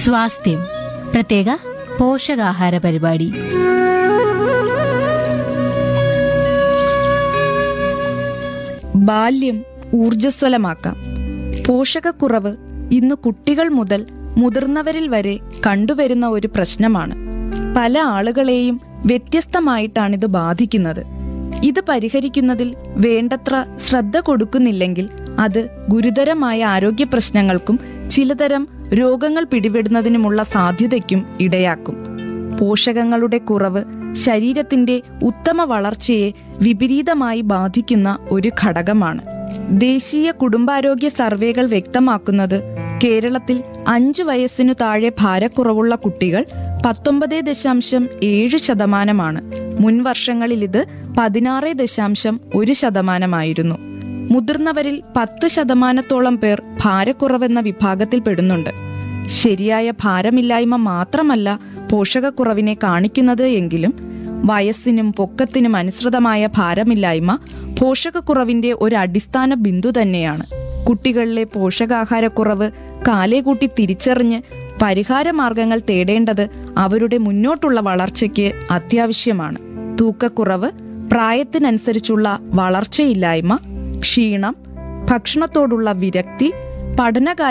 സ്വാസ്ഥ്യം പ്രത്യേക പോഷകാഹാര പരിപാടി ബാല്യം ഊർജ്ജസ്വലമാക്കാം പോഷകക്കുറവ് ഇന്ന് കുട്ടികൾ മുതൽ മുതിർന്നവരിൽ വരെ കണ്ടുവരുന്ന ഒരു പ്രശ്നമാണ് പല ആളുകളെയും വ്യത്യസ്തമായിട്ടാണിത് ബാധിക്കുന്നത് ഇത് പരിഹരിക്കുന്നതിൽ വേണ്ടത്ര ശ്രദ്ധ കൊടുക്കുന്നില്ലെങ്കിൽ അത് ഗുരുതരമായ ആരോഗ്യ പ്രശ്നങ്ങൾക്കും ചിലതരം രോഗങ്ങൾ പിടിപെടുന്നതിനുമുള്ള സാധ്യതയ്ക്കും ഇടയാക്കും പോഷകങ്ങളുടെ കുറവ് ശരീരത്തിന്റെ ഉത്തമ വളർച്ചയെ വിപരീതമായി ബാധിക്കുന്ന ഒരു ഘടകമാണ് ദേശീയ കുടുംബാരോഗ്യ സർവേകൾ വ്യക്തമാക്കുന്നത് കേരളത്തിൽ അഞ്ചു വയസ്സിനു താഴെ ഭാരക്കുറവുള്ള കുട്ടികൾ പത്തൊമ്പത് ദശാംശം ഏഴ് ശതമാനമാണ് മുൻ വർഷങ്ങളിൽ ഇത് പതിനാറ് ദശാംശം ഒരു ശതമാനമായിരുന്നു മുതിർന്നവരിൽ പത്ത് ശതമാനത്തോളം പേർ ഭാരക്കുറവെന്ന വിഭാഗത്തിൽ പെടുന്നുണ്ട് ശരിയായ ഭാരമില്ലായ്മ മാത്രമല്ല പോഷകക്കുറവിനെ കാണിക്കുന്നത് എങ്കിലും വയസ്സിനും പൊക്കത്തിനും അനുസൃതമായ ഭാരമില്ലായ്മ പോഷകക്കുറവിന്റെ ഒരു അടിസ്ഥാന ബിന്ദു തന്നെയാണ് കുട്ടികളിലെ പോഷകാഹാരക്കുറവ് കാലേകൂട്ടി തിരിച്ചറിഞ്ഞ് പരിഹാര മാർഗങ്ങൾ തേടേണ്ടത് അവരുടെ മുന്നോട്ടുള്ള വളർച്ചയ്ക്ക് അത്യാവശ്യമാണ് തൂക്കക്കുറവ് പ്രായത്തിനനുസരിച്ചുള്ള വളർച്ചയില്ലായ്മ ക്ഷീണം ഭക്ഷണത്തോടുള്ള വിരക്തി പഠനകാര്യ